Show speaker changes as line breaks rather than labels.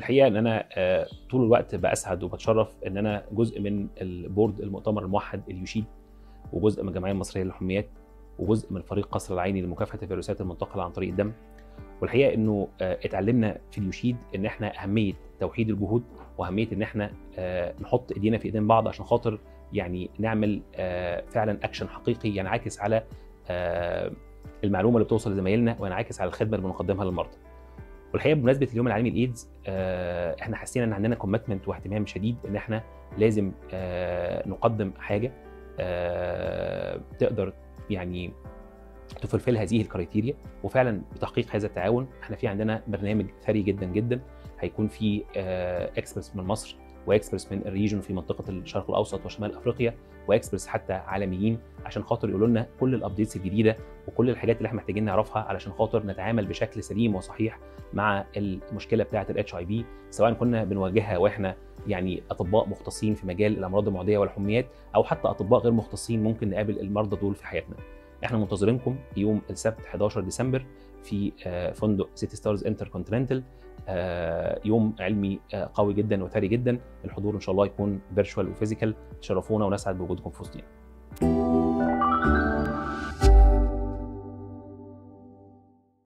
الحقيقه ان انا آه، طول الوقت باسعد وبتشرف ان انا جزء من البورد المؤتمر الموحد اليوشيد وجزء من الجمعيه المصريه للحميات وجزء من فريق قصر العيني لمكافحه الفيروسات المنتقله عن طريق الدم والحقيقه انه آه، اتعلمنا في اليوشيد ان احنا اهميه توحيد الجهود واهميه ان احنا آه، نحط ايدينا في ايدين بعض عشان خاطر يعني نعمل آه، فعلا اكشن حقيقي ينعكس على آه، المعلومه اللي بتوصل لزمايلنا وينعكس على الخدمه اللي بنقدمها للمرضى. والحقيقه بمناسبه اليوم العالمي للايدز آه، احنا حسينا ان عندنا كوميتمنت واهتمام شديد ان احنا لازم آه، نقدم حاجه آه، تقدر يعني تفلفل هذه الكرايتيريا وفعلا بتحقيق هذا التعاون احنا في عندنا برنامج ثري جدا جدا هيكون فيه اكسبرتس من مصر واكسبرتس من الريجن في منطقه الشرق الاوسط وشمال افريقيا واكسبرتس حتى عالميين عشان خاطر يقولوا لنا كل الابديتس الجديده وكل الحاجات اللي احنا محتاجين نعرفها علشان خاطر نتعامل بشكل سليم وصحيح مع المشكله بتاعه الاتش اي في سواء كنا بنواجهها واحنا يعني اطباء مختصين في مجال الامراض المعديه والحميات او حتى اطباء غير مختصين ممكن نقابل المرضى دول في حياتنا. احنا منتظرينكم يوم السبت 11 ديسمبر في آه، فندق سيتي ستارز انتر كونتيننتال يوم علمي آه، قوي جدا وثري جدا الحضور ان شاء الله يكون فيرتشوال وفيزيكال تشرفونا ونسعد بوجودكم في وسطنا